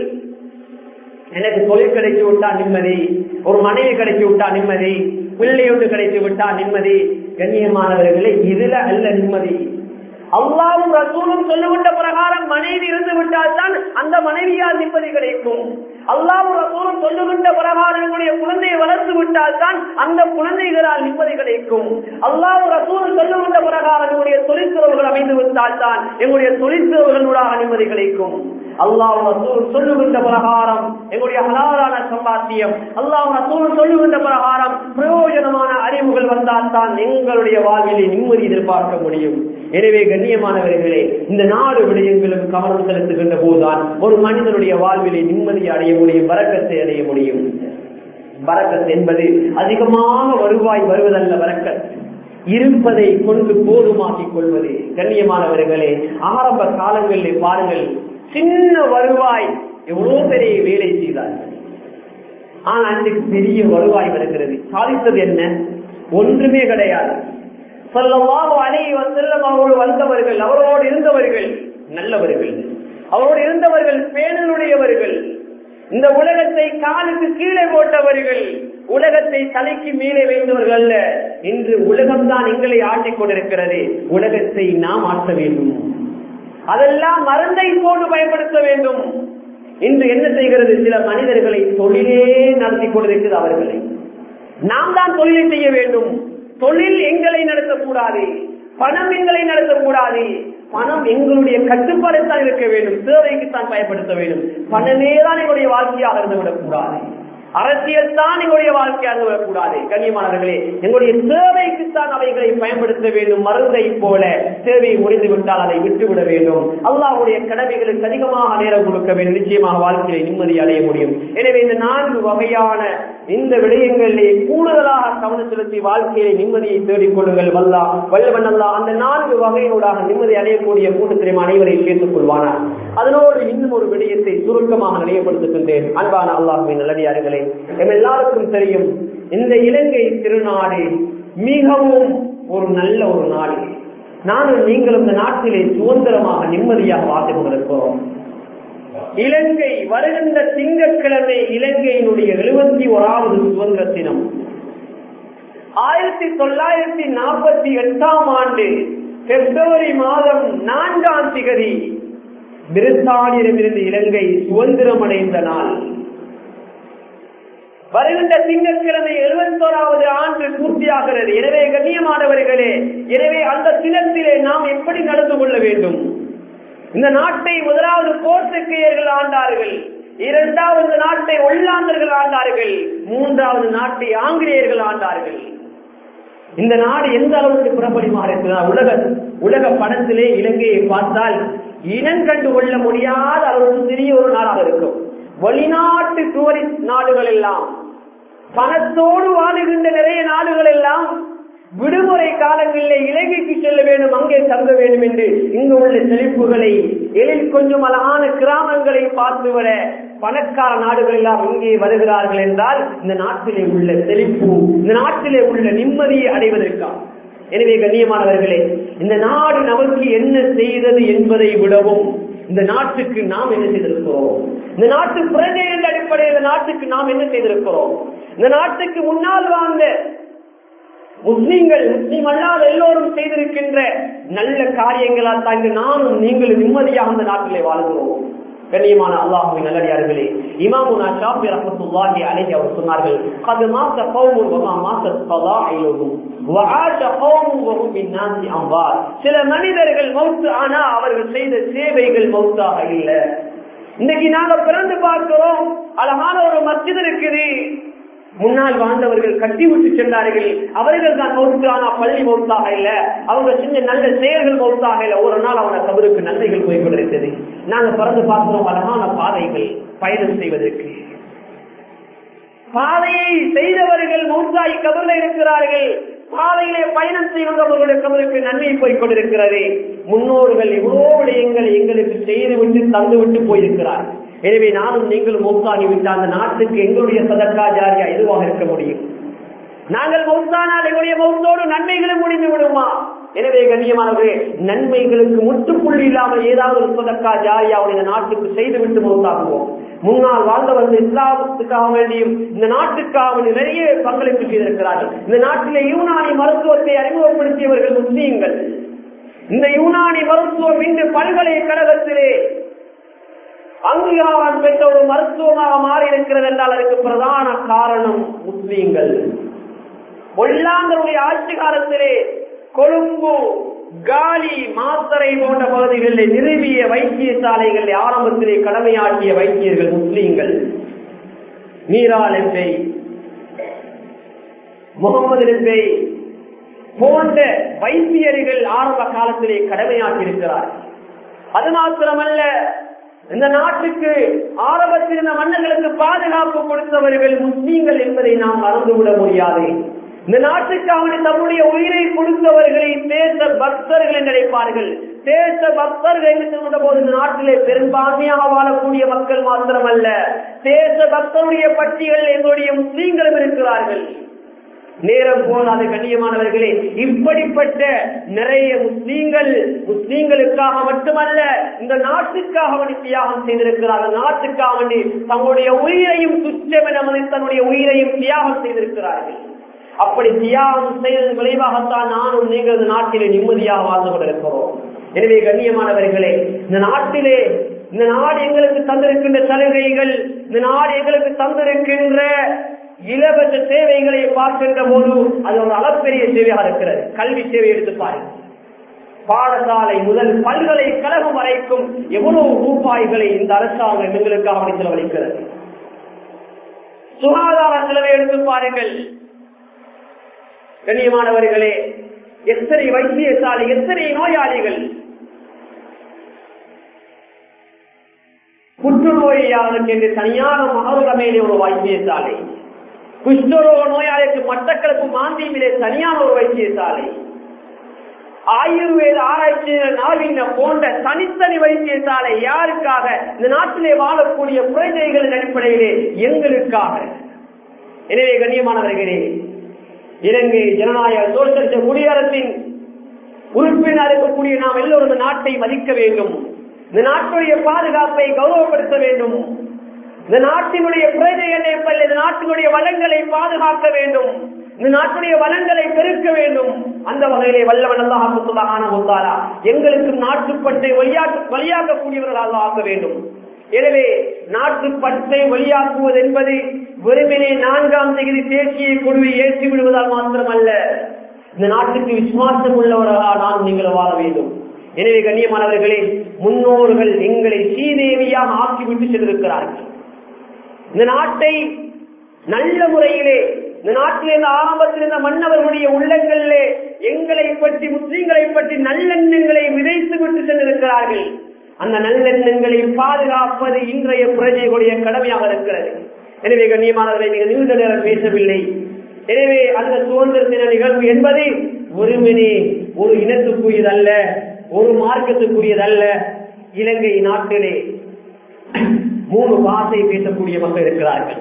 எனக்கு தொழில் கிடைத்து விட்டா நிம்மதி ஒரு மனைவி கிடைத்து விட்டா நிம்மதி பிள்ளை ஒன்று கிடைத்து விட்டா நிம்மதி கண்ணியமானவர்களே இதுல அல்ல நிம்மதி அல்லாவும் ரசூலும் சொல்லுகின்ற பிரகாரம் மனைவி இருந்து விட்டால் தான் அந்த மனைவியால் நிம்மதி கிடைக்கும் அல்லாவும் ரசூலும் சொல்லுகின்ற பிரகாரம் என்னுடைய குழந்தையை வளர்த்து விட்டால் தான் அந்த குழந்தைகளால் நிம்மதி கிடைக்கும் அல்லாவும் ரசூலும் சொல்லுகின்ற பிரகாரம் என்னுடைய தொழிற்துறவுகள் அமைந்து விட்டால் தான் எங்களுடைய தொழிற்துறவுகளூடாக நிம்மதி கிடைக்கும் அல்லாஹ் ரசூல் சொல்லுகின்ற பிரகாரம் எங்களுடைய ஹலாலான சம்பாத்தியம் அல்லாஹ் ரசூல் சொல்லுகின்ற பிரகாரம் பிரயோஜனமான அறிவுகள் வந்தால் தான் எங்களுடைய வாழ்விலே நிம்மதி எதிர்பார்க்க முடியும் எனவே கண்ணியமானவர்களே இந்த நாடு விடயங்களும் கவனம் செலுத்துகின்ற போதுதான் ஒரு மனிதனுடைய வாழ்விலே நிம்மதி அடைய முடியும் வரக்கத்தை அடைய முடியும் வரக்கத் என்பது அதிகமாக வருவாய் வருவதல்ல வரக்கத் இருப்பதை கொண்டு போதுமாக்கிக் கொள்வது கண்ணியமானவர்களே ஆரம்ப காலங்களிலே பாருங்கள் சின்ன வருவாய் எவ்வளவு பெரிய வேலை செய்தார்கள் ஆனா அன்றைக்கு பெரிய வருவாய் வருகிறது சாதித்தது என்ன ஒன்றுமே கிடையாது சொல்லமாக அணையை வந்தெல்லாம் அவரோடு வந்தவர்கள் அவரோடு இருந்தவர்கள் நல்லவர்கள் அவரோடு இருந்தவர்கள் பேணலுடையவர்கள் இந்த உலகத்தை காலுக்கு கீழே போட்டவர்கள் உலகத்தை தலைக்கு மேலே வைத்தவர்கள் அல்ல இன்று உலகம்தான் எங்களை ஆட்டிக் கொண்டிருக்கிறது உலகத்தை நாம் ஆட்ட வேண்டும் அதெல்லாம் மருந்தை போட்டு பயன்படுத்த வேண்டும் இன்று என்ன செய்கிறது சில மனிதர்களை தொழிலே நடத்தி கொண்டிருக்கிறது அவர்களை நாம் தான் தொழிலை செய்ய வேண்டும் தொழில் எங்களை நடத்தக்கூடாது பணம் எங்களை நடத்தக்கூடாது பணம் எங்களுடைய கட்டுப்பாடுத்தான் இருக்க வேண்டும் தேவைக்குத்தான் பயன்படுத்த வேண்டும் பணமே தான் எங்களுடைய வாழ்க்கையாக இருந்துவிடக் கூடாது அரசியல் தான் எங்களுடைய வாழ்க்கையாக வரக்கூடாது கண்ணியமானவர்களே எங்களுடைய தேவைக்குத்தான் அவைகளை பயன்படுத்த வேண்டும் மருந்தை போல தேவை முடிந்து விட்டால் அதை விட்டுவிட வேண்டும் அல்லாஹ்வுடைய கடமைகளுக்கு அதிகமாக நேரம் கொடுக்க வேண்டும் நிச்சயமாக வாழ்க்கையை நிம்மதி அடைய முடியும் எனவே இந்த நான்கு வகையான இந்த விடயங்களிலே கூடுதலாக கவனம் செலுத்தி வாழ்க்கையை நிம்மதியை தேடிக் கொள்ளுங்கள் வல்லா வல்லவன் அல்லா அந்த நான்கு வகையினூடாக நிம்மதி அடையக்கூடிய கூட்டத்திலும் அனைவரையும் சேர்த்துக் கொள்வானார் அதனோடு இன்னும் ஒரு விடயத்தை சுருக்கமாக நினைவுபடுத்துகின்றேன் அன்பான அல்லாஹுவின் நல்லடியார்களே எம் எல்லாருக்கும் தெரியும் இந்த இலங்கை திருநாடு மிகவும் ஒரு நல்ல ஒரு நாடு நானும் நீங்களும் இந்த நாட்டிலே சுதந்திரமாக நிம்மதியாக வாழ்ந்து கொண்டிருக்கிறோம் இலங்கை வருகின்ற திங்கட்கிழமை இலங்கையினுடைய எழுபத்தி ஓராவது சுதந்திர தினம் ஆயிரத்தி தொள்ளாயிரத்தி நாற்பத்தி எட்டாம் ஆண்டு பிப்ரவரி மாதம் நான்காம் திகதி பிரித்தானியரிடமிருந்து இலங்கை சுதந்திரம் அடைந்த நாள் வருகின்ற திங்கட்கிழமை எழுபத்தோராவது ஆண்டு பூர்த்தியாகிறது எனவே கண்ணியமானவர்களே எனவே அந்த தினத்திலே நாம் எப்படி நடந்து கொள்ள வேண்டும் இந்த நாட்டை முதலாவது போர்த்துக்கேயர்கள் ஆண்டார்கள் இரண்டாவது நாட்டை ஒல்லாந்தர்கள் ஆண்டார்கள் மூன்றாவது நாட்டை ஆங்கிலேயர்கள் ஆண்டார்கள் இந்த நாடு எந்த அளவுக்கு புறப்படிமாக இருக்கிறதா உலக உலக படத்திலே இலங்கையை பார்த்தால் இனம் கண்டு கொள்ள முடியாத அளவுக்கு சிறிய ஒரு நாடாக இருக்கும் வெளிநாட்டு டூரிஸ்ட் நாடுகள் எல்லாம் பணத்தோடு வாழுகின்ற நிறைய நாடுகள் எல்லாம் விடுமுறை காலங்களில் இலங்கைக்கு செல்ல வேண்டும் அங்கே தங்க வேண்டும் என்று இங்கு உள்ள செழிப்புகளை எழில் கொஞ்சம் அழகான கிராமங்களை பார்த்து வர பணக்கார நாடுகள் எல்லாம் இங்கே வருகிறார்கள் என்றால் இந்த நாட்டிலே உள்ள செழிப்பு இந்த நாட்டிலே உள்ள நிம்மதியை அடைவதற்காக எனவே கண்ணியமானவர்களே இந்த நாடு நமக்கு என்ன செய்தது என்பதை விடவும் இந்த நாட்டுக்கு நாம் என்ன செய்திருக்கிறோம் இந்த நாட்டு பிரஜை என்ற அடிப்படையில் இந்த நாட்டுக்கு நாம் என்ன செய்திருக்கிறோம் இந்த நாட்டுக்கு முன்னால் வாழ்ந்த முஸ்லீம்கள் முஸ்லீம் அல்லாத எல்லோரும் செய்திருக்கின்ற நல்ல காரியங்களால் தான் இன்று நானும் நீங்களும் நிம்மதியாக அந்த நாட்டிலே வாழ்கிறோம் கண்ணியமான அல்லாஹுவின் நல்லடியார்களே இமாமுனா ஷாஃபி ரஹ்மத்துல்லாஹி அலைஹி அவர் சொன்னார்கள் قد مات قوم وما ماتت فضائلهم وعاش قوم وهم بالناس انبار சில மனிதர்கள் மௌத்து ஆனா அவர்கள் செய்த சேவைகள் மௌத்தாக இல்ல இன்னைக்கு நாங்க பிறந்து பார்க்கிறோம் அழகான ஒரு மஸ்ஜித் இருக்குது முன்னால் வாழ்ந்தவர்கள் கட்டி விட்டு சென்றார்கள் அவர்கள் தான் மௌத்து ஆனா பள்ளி மௌத்தாக இல்ல அவங்க சின்ன நல்ல செயல்கள் மௌத்தாக இல்ல ஒரு நாள் அவன கபருக்கு நன்மைகள் போய் கொண்டிருக்கிறது நாங்க பிறந்து பார்க்கிறோம் அழகான பாதைகள் பயணம் செய்வதற்கு பாதையை செய்தவர்கள் மௌத்தாய் கபரில் இருக்கிறார்கள் பாதையிலே பயணம் செய்வதவர்களுடைய கபருக்கு நன்மை போய் கொண்டிருக்கிறது முன்னோர்கள் எவ்வளோ விடயங்களை எங்களுக்கு செய்து விட்டு தந்து விட்டு போயிருக்கிறார் எனவே நானும் நீங்களும் மௌத்தாகி விட்ட அந்த நாட்டுக்கு எங்களுடைய சதக்கா ஜாரியா எதுவாக இருக்க முடியும் நாங்கள் மௌத்தானால் எங்களுடைய மௌத்தோடு நன்மைகளும் முடிந்து விடுமா எனவே கண்ணியமானவர்களே நன்மைகளுக்கு முற்றுப்புள்ளி இல்லாமல் ஏதாவது ஒரு சதக்கா ஜாரியா இந்த நாட்டுக்கு செய்துவிட்டு மௌத்தாகுவோம் முன்னால் வாழ்ந்தவர்கள் இஸ்லாமத்துக்காக வேண்டியும் இந்த நாட்டுக்காக வேண்டி நிறைய பங்களிப்பு செய்திருக்கிறார்கள் இந்த நாட்டிலே யூனானி மருத்துவத்தை அறிமுகப்படுத்தியவர்கள் முஸ்லீம்கள் இந்த யூனானி மருத்துவம் இன்று பல்கலைக்கழகத்திலே அங்கீகாரம் பெற்ற ஒரு மருத்துவமாக மாறி இருக்கிறது என்றால் அதுக்கு பிரதான காரணம் முஸ்லீம்கள் ஒல்லாந்தருடைய ஆட்சி காலத்திலே கொழும்பு காலி மாத்தரை போன்ற பகுதிகளில் நிறுவிய வைத்தியசாலைகளில் ஆரம்பத்திலே கடமையாற்றிய வைத்தியர்கள் முஸ்லீம்கள் மீரால் எம்பை முகமது எம்பை போன்ற வைத்தியர்கள் ஆரம்ப காலத்திலே கடமையாற்றியிருக்கிறார்கள் அது மாத்திரமல்ல இந்த நாட்டுக்கு ஆரம்பத்தில் இருந்த மன்னர்களுக்கு பாதுகாப்பு கொடுத்தவர்கள் முஸ்லீம்கள் என்பதை நாம் மறந்துவிட முடியாது இந்த நாட்டுக்கு அவனை தம்முடைய உயிரை கொடுத்தவர்களை தேச பக்தர்கள் என்று நினைப்பார்கள் தேச பக்தர்கள் என்று சொல்கிற போது இந்த நாட்டிலே பெரும்பான்மையாக வாழக்கூடிய மக்கள் மாத்திரமல்ல தேச பக்தருடைய பட்டியல் எங்களுடைய முஸ்லீம்களும் இருக்கிறார்கள் நேரம் போதாது கண்ணியமானவர்களே இப்படிப்பட்ட நிறைய முஸ்லீம்கள் முஸ்லீம்களுக்காக மட்டுமல்ல இந்த நாட்டுக்காக வேண்டி தியாகம் செய்திருக்கிறார்கள் நாட்டுக்காக வேண்டி தங்களுடைய உயிரையும் துச்சம் என மதித்து தன்னுடைய உயிரையும் தியாகம் செய்திருக்கிறார்கள் அப்படி தியாகம் செய்ததன் விளைவாகத்தான் நானும் நீங்கள் இந்த நாட்டிலே நிம்மதியாக வாழ்ந்து கொண்டிருக்கிறோம் எனவே கண்ணியமானவர்களே இந்த நாட்டிலே இந்த நாடு எங்களுக்கு தந்திருக்கின்ற சலுகைகள் இந்த நாடு எங்களுக்கு தந்திருக்கின்ற இலவச சேவைகளை பார்க்கின்ற போது அது ஒரு அளப்பெரிய சேவையாக இருக்கிறது கல்வி சேவை எடுத்து பாருங்கள் பாடசாலை முதல் பல்கலைக்கழகம் வரைக்கும் எவ்வளவு ரூபாய்களை இந்த அரசாங்கம் எங்களுக்காக செலவழிக்கிறது சுகாதார செலவை எடுத்து பாருங்கள் கண்ணியமானவர்களே எத்தனை வைத்தியசாலை எத்தனை நோயாளிகள் புற்றுநோயாளருக்கு என்று தனியான மகருடமையிலே ஒரு வைத்தியசாலை குஷ்டரோக நோயாளிக்கு மட்டக்களப்பு மாந்தியிலே தனியான ஒரு வைத்தியசாலை ஆயுர்வேத ஆராய்ச்சி நாவின போன்ற தனித்தனி வைத்தியசாலை யாருக்காக இந்த நாட்டிலே வாழக்கூடிய குழந்தைகளின் அடிப்படையிலே எங்களுக்காக எனவே கண்ணியமானவர்களே இலங்கை ஜனநாயக சோசியலிச குடியரசின் உறுப்பினர் இருக்கக்கூடிய நாம் எல்லோரும் இந்த நாட்டை மதிக்க வேண்டும் இந்த நாட்டுடைய பாதுகாப்பை கௌரவப்படுத்த வேண்டும் இந்த நாட்டினுடைய பிரஜைகளை இந்த நாட்டினுடைய வளங்களை பாதுகாக்க வேண்டும் இந்த நாட்டுடைய வளங்களை பெருக்க வேண்டும் அந்த வகையிலே வல்லவனல்லாஹானா எங்களுக்கு நாட்டுப்பட்டை வழியாக்கக்கூடியவர்களாக ஆக்க வேண்டும் எனவே நாட்டுப்பட்டை வழியாக்குவது என்பது வெறுமனே நான்காம் தேதி தேசிய குழுவை ஏற்றி விடுவதால் மாத்திரமல்ல இந்த நாட்டுக்கு விசுவாசம் உள்ளவர்களாக நாம் நீங்கள் வாழ வேண்டும் எனவே கண்ணியமானவர்களே முன்னோர்கள் எங்களை ஸ்ரீதேவியாக ஆக்கிவிட்டு சென்றிருக்கிறார்கள் இந்த நாட்டை நல்ல முறையிலே இந்த நாட்டில் இருந்த ஆரம்பத்தில் இருந்த மன்னவர்களுடைய உள்ளங்களிலே எங்களை பற்றி முஸ்லீம்களை பற்றி நல்லெண்ணங்களை விதைத்து விட்டு சென்றிருக்கிறார்கள் அந்த நல்லெண்ணங்களை பாதுகாப்பது இன்றைய பிரஜைகளுடைய கடமையாக இருக்கிறது எனவே கண்ணியமானவர்களை நீங்கள் நீண்ட நேரம் பேசவில்லை எனவே அந்த சுதந்திர தின நிகழ்வு என்பது ஒருமனே ஒரு இனத்துக்குரியதல்ல ஒரு மார்க்கத்துக்குரியதல்ல இலங்கை நாட்டிலே மூணு பாஷை பேசக்கூடிய மக்கள் இருக்கிறார்கள்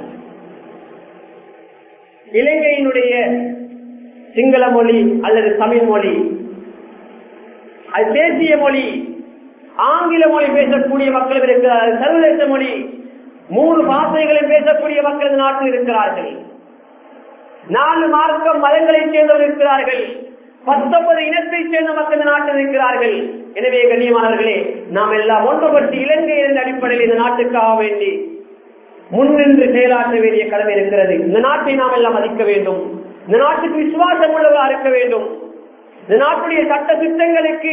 இலங்கையினுடைய சிங்கள மொழி அல்லது தமிழ் மொழி அது தேசிய மொழி ஆங்கில மொழி பேசக்கூடிய மக்கள் இருக்கிறார்கள் சர்வதேச மொழி மூணு பாஷைகளை பேசக்கூடிய மக்கள் இந்த நாட்டில் இருக்கிறார்கள் நாலு மார்க்கம் மதங்களை சேர்ந்தவர் இருக்கிறார்கள் பத்தொன்பது இனத்தை சேர்ந்த மக்கள் இந்த நாட்டில் இருக்கிறார்கள் எனவே கண்ணியமானவர்களே நாம் எல்லாம் ஒன்றுபட்டு இலங்கை என்ற அடிப்படையில் இந்த நாட்டுக்காக வேண்டி முன்னின்று செயலாற்ற வேண்டிய கடமை இருக்கிறது இந்த நாட்டை நாம் எல்லாம் மதிக்க வேண்டும் இந்த நாட்டுக்கு விசுவாசம் உள்ளவர்களாக இருக்க வேண்டும் இந்த நாட்டுடைய சட்ட திட்டங்களுக்கு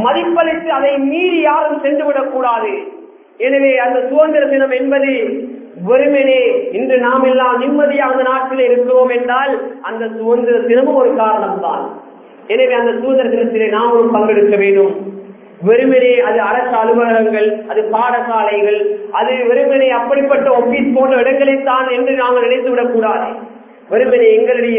மதிப்பளித்து அதை மீறி யாரும் சென்றுவிடக் கூடாது எனவே அந்த சுதந்திர தினம் என்பது வெறுமனே இன்று நாம் எல்லாம் நிம்மதியாக அந்த நாட்டில் இருக்கிறோம் என்றால் அந்த சுதந்திர தினமும் ஒரு காரணம் தான் எனவே அந்த சுதந்திர தினத்திலே நாமும் பங்கெடுக்க வேண்டும் வெறுமனே அது அரசு அலுவலகங்கள் அது பாடசாலைகள் அது வெறுமனே அப்படிப்பட்ட ஒப்பீஸ் போன்ற இடங்களைத்தான் என்று நாங்கள் நினைத்து விடக்கூடாது வெறுமனே எங்களுடைய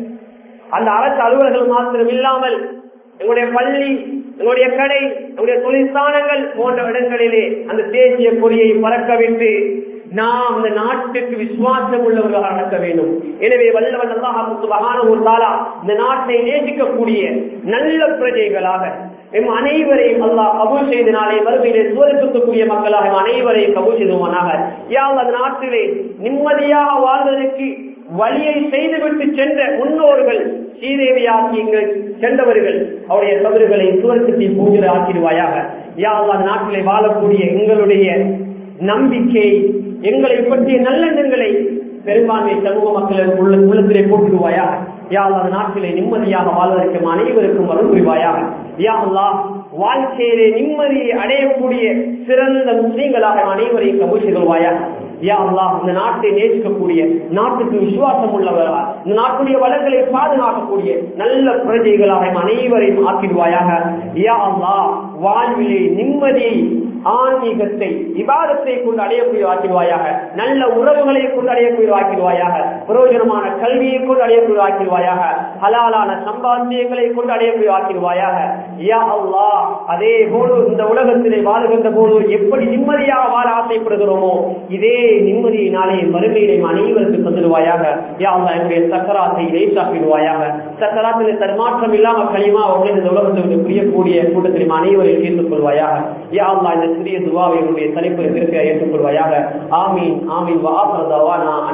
அந்த அரசு அலுவலர்கள் மாத்திரம் இல்லாமல் எங்களுடைய பள்ளி எங்களுடைய கடை எங்களுடைய தொழிற்சாலங்கள் போன்ற இடங்களிலே அந்த தேசிய கொடியை பறக்க விட்டு நாம் இந்த நாட்டுக்கு விசுவாசம் உள்ளவர்களாக நடக்க வேண்டும் எனவே வல்லவன் அல்லாஹான ஒரு தாலா இந்த நாட்டை நேசிக்கக்கூடிய நல்ல பிரஜைகளாக எம் அனைவரையும் அல்லாஹ் கபூல் செய்த நாளை வறுமையிலே சுவருக்கக்கூடிய மக்களாக எம் அனைவரையும் கபூல் செய்துவானாக யாவது அந்த நாட்டிலே நிம்மதியாக வாழ்வதற்கு வழியை செய்துவிட்டு சென்ற முன்னோர்கள் ஸ்ரீதேவியாக்கி இங்கு சென்றவர்கள் அவருடைய தவறுகளை சுவர்க்கத்தை பூஜை ஆக்கிடுவாயாக யாவது அந்த நாட்டிலே வாழக்கூடிய எங்களுடைய நம்பிக்கை எங்களை பற்றிய நல்லெண்ணங்களை பெரும்பான்மை சமூக மக்கள் உள்ள உள்ளத்திலே போட்டுடுவாயா யா அந்த நாட்டிலே நிம்மதியாக வாழ்வதற்கு அனைவருக்கும் அருள் புரிவாயாக யா அல்லா வாழ்க்கையிலே நிம்மதியை அடையக்கூடிய சிறந்த முஸ்லீம்களாக அனைவரையும் கபூல் செய்துவாயாக யா அல்லா இந்த நாட்டை நேசிக்கக்கூடிய நாட்டுக்கு விசுவாசம் உள்ளவரா இந்த நாட்டுடைய வளங்களை பாதுகாக்கக்கூடிய நல்ல பிரஜைகளாக அனைவரையும் ஆக்கிடுவாயாக யா அல்லா வாழ்விலே நிம்மதியை ஆன்மீகத்தை விவாதத்தை கொண்டு அடையக்கூடிய ஆக்கிடுவாயாக நல்ல உறவுகளை கொண்டு அடையக்கூடிய ஆக்கிடுவாயாக பிரயோஜனமான கல்வியை கொண்டு அடையக்கூடிய ஆக்கிடுவாயாக ஹலாலான சம்பாத்தியங்களை கொண்டு அடையக்கூடிய ஆக்கிடுவாயாக யா அல்லா அதே போல இந்த உலகத்திலே வாழுகின்ற போது எப்படி நிம்மதியாக வாழ ஆசைப்படுகிறோமோ இதே நிம்மதியை நாளே மறுமையிலே அனைவருக்கு தந்துடுவாயாக யா அல்லா என்னுடைய சக்கராத்தை லேசாக்கிடுவாயாக சக்கராத்திலே தன்மாற்றம் இல்லாம களிமா அவர்கள் இந்த உலகத்திற்கு புரியக்கூடிய கூட்டத்திலும் அனைவரையும் சேர்த்துக் கொள்வாயாக யா அல்லா இந்த சிறிய துவாவை உடைய தலைப்பில் இருக்க ஏற்றுக்கொள்வாயாக ஆமீன் ஆமீன் வாசல் தவானா